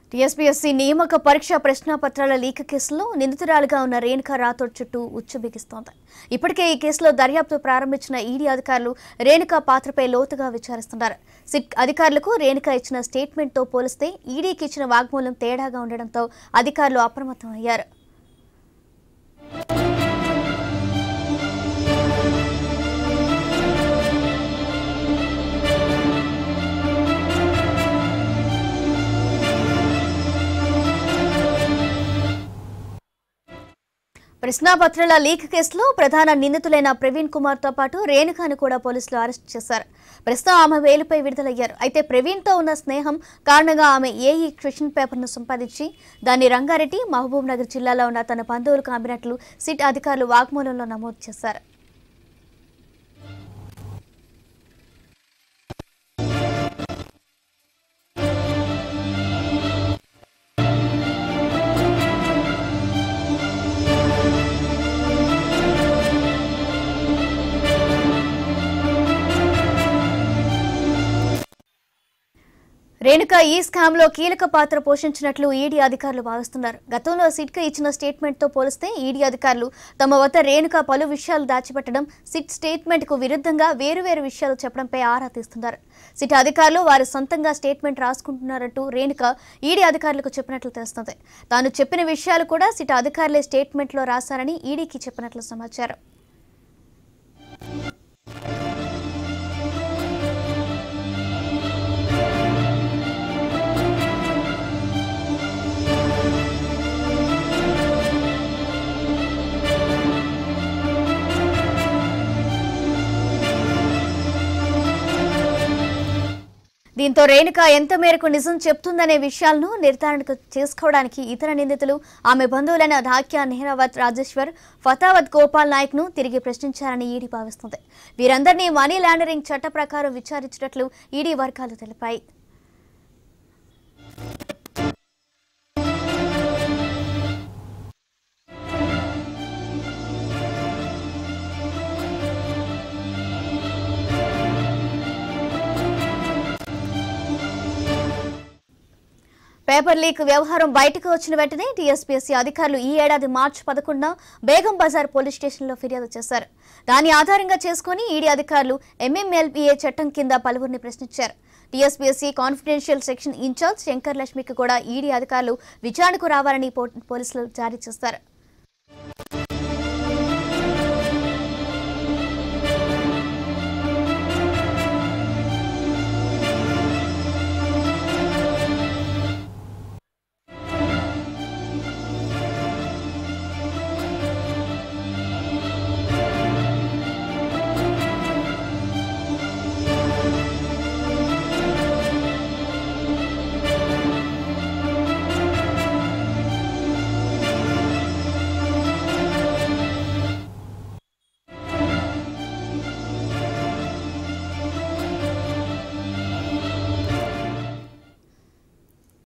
TSPSC నియామక పరీక్ష ప్రశ్నాపత్రాల leak కేసులో నిందితురాలుగా ఉన్న రేణుకా రాథోడ్ చుట్టూ ఉచ్చు బిగిస్తోంది ఇప్పటికే ఈ కేసులో దర్యాప్తు ప్రారంభించిన ఈడీ అధికారులు రేణుకా పాత్రపై లోతుగా విచారిస్తున్నారు సిట్ అధికారులకు రేణుకా ఇచ్చిన స్టేట్మెంట్తో పోలిస్తే ఈడీకి ఇచ్చిన వాగ్మూలం తేడాగా ఉండడంతో అధికారులు అప్రమత్తమయ్యారు ప్రశ్నాపత్రాల లీక్ కేసులో ప్రధాన నిందితులైన ప్రవీణ్ కుమార్ తో పాటు రేణుకాను కూడా పోలీసులు అరెస్ట్ చేశారు ప్రస్తుతం ఆమె వేలుపై విడుదలయ్యారు అయితే ప్రవీణ్ తో ఉన్న స్నేహం కారణంగా ఆమె ఏఈ క్వశ్చన్ పేపర్ను సంపాదించి దాన్ని రంగారెడ్డి మహబూబ్ నగర్ జిల్లాలో ఉన్న తన బంధువులకు అమ్మినట్లు సిట్ అధికారులు వాగ్మూలంలో నమోదు చేశారు రేణుక ఈ స్కామ్ లో కీలక పాత్ర పోషించినట్లు ఈడీ అధికారులు భావిస్తున్నారు గతంలో సిట్కు ఇచ్చిన స్టేట్మెంట్ తో పోలిస్తే ఈడీ అధికారులు తమ వద్ద రేణుక పలు విషయాలు దాచిపెట్టడం సిట్ స్టేట్మెంట్ కు విరుద్ధంగా వేరువేరు విషయాలు చెప్పడంపై ఆరా తీస్తున్నారు సిట్ అధికారులు వారి సొంతంగా స్టేట్మెంట్ రాసుకుంటున్నారంటూ రేణుక ఈడీ అధికారులకు చెప్పినట్లు తెలుస్తుంది తాను చెప్పిన విషయాలు కూడా సిట్ అధికారులే స్టేట్మెంట్ లో రాశారని ఈడీకి చెప్పినట్లు సమాచారం దీంతో రేణుక ఎంత మేరకు నిజం చెప్తుందనే విషయాలను నిర్ధారణ చేసుకోవడానికి ఇతర నిందితులు ఆమె బంధువులైన ఢాక్యా నెహ్రావత్ రాజేశ్వర్ ఫతావత్ గోపాల్ నాయక్ ను తిరిగి ప్రశ్నించారని ఈడీ భావిస్తుంది వీరందరినీ మనీ లాండరింగ్ చట్ట ప్రకారం విచారించినట్లు ఈడీ వర్గాలు తెలిపాయి పేపర్ లీక్ వ్యవహారం బయటకు వచ్చిన వెంటనే టీఎస్పీఎస్సీ అధికారులు ఈ ఏడాది మార్చి పదకొండున బేగం బజార్ పోలీస్ స్టేషన్లో ఫిర్యాదు చేశారు దాని ఆధారంగా చేసుకుని ఈడీ అధికారులు ఎంఎంఎల్బీఏ చట్టం కింద పలువురిని ప్రశ్నించారు TSPSC confidential section incharge Shankar లక్ష్మికి కూడా ఈడీ అధికారులు విచారణకు రావాలని పో- పోలీసులు జారీ చేశారు